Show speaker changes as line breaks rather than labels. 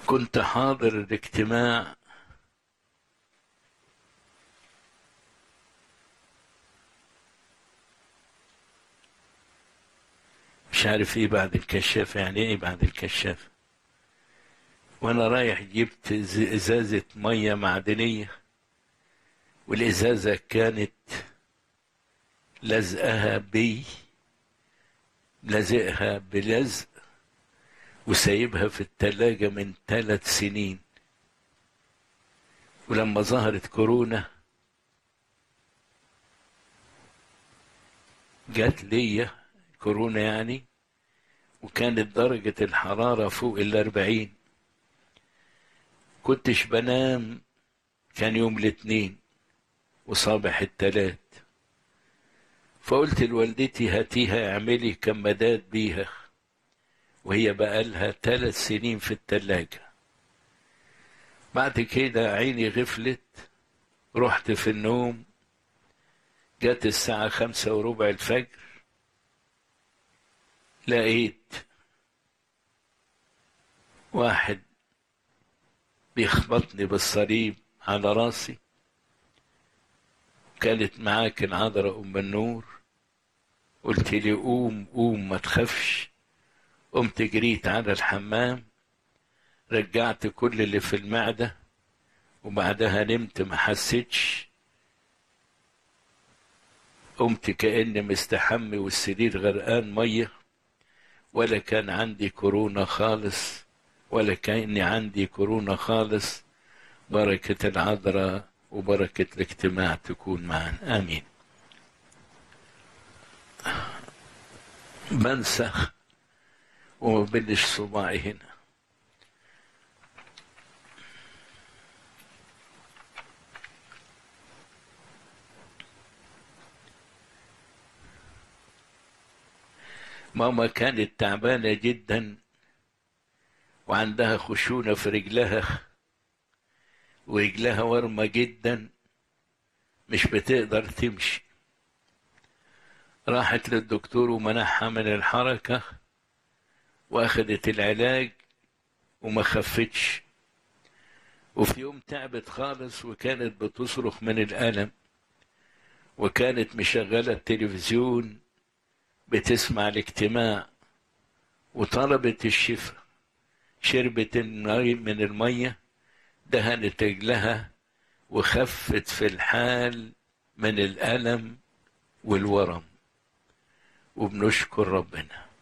كنت حاضر الاجتماع مش عارف ايه بعد الكشاف يعني ايه بعد الكشاف وانا رايح جبت ز- ازازة مية معدنية والازازة كانت لزقها بي لازقها بلزق وسايبها في التلاجة من ثلاث سنين ولما ظهرت كورونا جات ليا كورونا يعني وكانت درجة الحرارة فوق الأربعين كنتش بنام كان يوم الاثنين وصباح التلات فقلت لوالدتي هاتيها اعملي كمادات بيها وهي بقالها ثلاث سنين في التلاجة بعد كده عيني غفلت رحت في النوم جت الساعة خمسة وربع الفجر لقيت واحد بيخبطني بالصليب على راسي كانت معاك العذراء أم النور قلت لي قوم قوم ما تخافش قمت جريت على الحمام رجعت كل اللي في المعدة وبعدها نمت ما حسيتش قمت كأني مستحمي والسرير غرقان مية ولا كان عندي كورونا خالص ولا كأني عندي كورونا خالص بركة العذراء وبركة الاجتماع تكون معنا آمين بنسخ وما بلش صباعي هنا ماما كانت تعبانة جدا وعندها خشونة في رجلها ورجلها ورمة جدا مش بتقدر تمشي راحت للدكتور ومنعها من الحركة واخدت العلاج وما خفتش وفي يوم تعبت خالص وكانت بتصرخ من الألم وكانت مشغلة التلفزيون بتسمع الاجتماع وطلبت الشفاء شربت المي من المية دهنت رجلها وخفت في الحال من الألم والورم وبنشكر ربنا